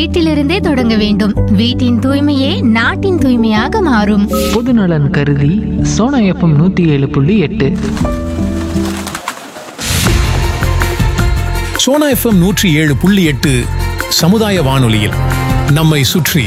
வீட்டிலிருந்தே தொடங்க வேண்டும் வீட்டின் தூய்மையே நாட்டின் தூய்மையாக மாறும் பொதுநலன் கருதி சோனா எஃப்எம் நூற்றி ஏழு புள்ளி எட்டு சோனா எஃப்எம் நூற்றி ஏழு புள்ளி எட்டு சமுதாய வானொலியில் நம்மை சுற்றி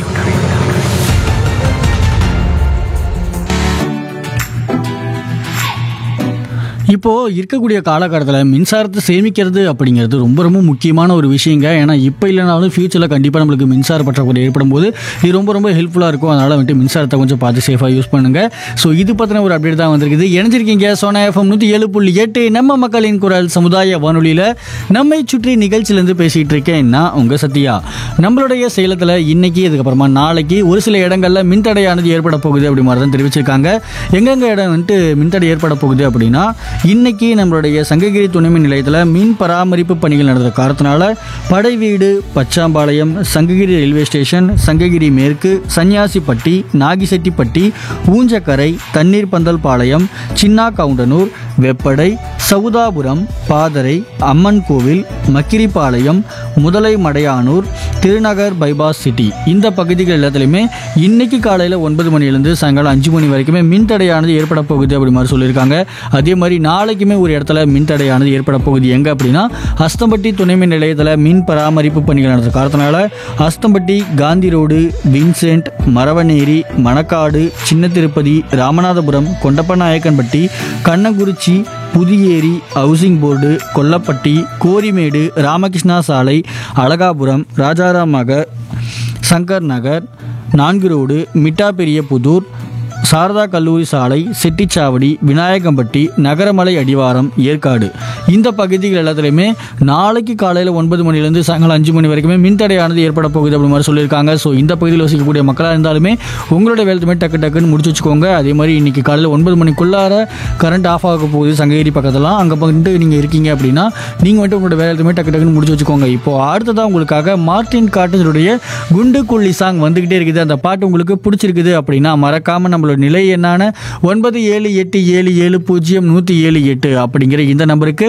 இப்போ இருக்கக்கூடிய காலகட்டத்தில் மின்சாரத்தை சேமிக்கிறது அப்படிங்கிறது ரொம்ப ரொம்ப முக்கியமான ஒரு விஷயங்க ஏன்னா இப்போ இல்லைனாலும் ஃபியூச்சரில் கண்டிப்பாக நம்மளுக்கு மின்சார பற்றாக்குறை ஏற்படும் போது இது ரொம்ப ரொம்ப ஹெல்ப்ஃபுல்லாக இருக்கும் அதனால் வந்துட்டு மின்சாரத்தை கொஞ்சம் பார்த்து சேஃபாக யூஸ் பண்ணுங்க ஸோ இது பற்றின ஒரு அப்டேட் தான் வந்திருக்குது இணைஞ்சிருக்கீங்க சோனா எஃப்எம் நூற்றி ஏழு புள்ளி எட்டு நம்ம மக்களின் குரல் சமுதாய வானொலியில் நம்மை சுற்றி நிகழ்ச்சியிலேருந்து பேசிகிட்டு இருக்கேன் நான் உங்கள் சத்யா நம்மளுடைய சேலத்தில் இன்னைக்கு அதுக்கப்புறமா நாளைக்கு ஒரு சில இடங்களில் மின்தடையானது ஏற்பட போகுது அப்படி மாதிரி தான் தெரிவிச்சிருக்காங்க எங்கெங்க இடம் வந்துட்டு மின்தடை ஏற்பட போகுது அப்படின்னா இன்னைக்கு நம்மளுடைய சங்ககிரி துணைமின் நிலையத்தில் மின் பராமரிப்பு பணிகள் நடந்த காரணத்தினால படைவீடு பச்சாம்பாளையம் சங்ககிரி ரயில்வே ஸ்டேஷன் சங்ககிரி மேற்கு சன்னியாசிப்பட்டி நாகிசெட்டிப்பட்டி ஊஞ்சக்கரை தண்ணீர் பந்தல் பாளையம் சின்னா கவுண்டனூர் வெப்படை சவுதாபுரம் பாதரை அம்மன் கோவில் மக்கிரிப்பாளையம் முதலை மடையானூர் திருநகர் பைபாஸ் சிட்டி இந்த பகுதிகள் எல்லாத்துலேயுமே இன்னைக்கு காலையில் ஒன்பது மணிலேருந்து சாயங்காலம் அஞ்சு மணி வரைக்குமே மின்தடையானது ஏற்பட போகுது அப்படி மாதிரி சொல்லியிருக்காங்க அதே மாதிரி நாளைக்குமே ஒரு இடத்துல மின்தடையானது ஏற்பட போகுது எங்கே அப்படின்னா அஸ்தம்பட்டி துணை மின் நிலையத்தில் மின் பராமரிப்பு பணிகள் நடந்த காரணத்தினால Asthampatti Gandhi road Vincent Maravaneri Manakkadu Chinna Tirupati Ramanathapuram Kondappanayakkanpatti Kannankurichi Puthiyeri housing board Kollapatti Gorimedu Ramakrishna சாலை அழகாபுரம் ராஜாராம் நகர் சங்கர் நகர் நான்கு ரோடு மிட்டா பெரிய புதூர் சாரதா கல்லூரி சாலை செட்டிச்சாவடி விநாயகம்பட்டி நகரமலை அடிவாரம் ஏற்காடு இந்த பகுதிகள் எல்லாத்துலேயுமே நாளைக்கு காலையில் ஒன்பது மணிலேருந்து சாயங்காலம் அஞ்சு மணி வரைக்குமே மின்தடையானது ஏற்பட போகுது அப்படி மாதிரி சொல்லியிருக்காங்க ஸோ இந்த பகுதியில் வசிக்கக்கூடிய மக்களாக இருந்தாலுமே உங்களுடைய வேலைத்துமே டக்கு டக்குன்னு முடிச்சு வச்சுக்கோங்க அதே மாதிரி இன்னைக்கு காலையில் ஒன்பது மணிக்குள்ளார கரண்ட் ஆஃப் ஆக போகுது சங்ககிரி பக்கத்துலாம் அங்கே வந்துட்டு நீங்கள் இருக்கீங்க அப்படின்னா நீங்கள் வந்துட்டு உங்களோட வேலைத்துமே டக்கு டக்குன்னு முடிச்சு வச்சுக்கோங்க இப்போ அடுத்ததாக உங்களுக்காக மார்டின் காட்டனுடைய குண்டு குள்ளி சாங் வந்துக்கிட்டே இருக்குது அந்த பாட்டு உங்களுக்கு பிடிச்சிருக்குது அப்படின்னா மறக்காமல் நம்மளோட நிலை என்னான ஒன்பது ஏழு எட்டு ஏழு ஏழு பூஜ்ஜியம் நூற்றி ஏழு எட்டு அப்படிங்கிற இந்த நம்பருக்கு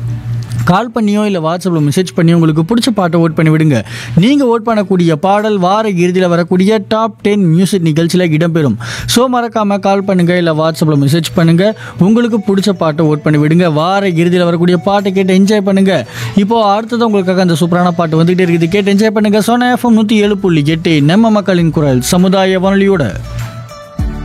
கால் பண்ணியோ இல்லை வாட்ஸ்அப்பில் மெசேஜ் பண்ணியோ உங்களுக்கு பிடிச்ச பாட்டை ஓட் பண்ணி விடுங்க நீங்கள் ஓட் பண்ணக்கூடிய பாடல் வார இறுதியில் வரக்கூடிய டாப் டென் மியூசிக் நிகழ்ச்சியில் இடம்பெறும் ஸோ மறக்காமல் கால் பண்ணுங்கள் இல்லை வாட்ஸ்அப்பில் மெசேஜ் பண்ணுங்கள் உங்களுக்கு பிடிச்ச பாட்டை ஓட் பண்ணி விடுங்க வார இறுதியில் வரக்கூடிய பாட்டை கேட்டு என்ஜாய் பண்ணுங்கள் இப்போது அடுத்தது உங்களுக்காக அந்த சூப்பரான பாட்டு வந்துகிட்டே இருக்குது கேட்டு என்ஜாய் பண்ணுங்கள் சோனா எஃப்எம் நூற்றி ஏழு புள்ளி எட்டு நம்ம மக்களின் குரல் சமுதாய வானொலியோட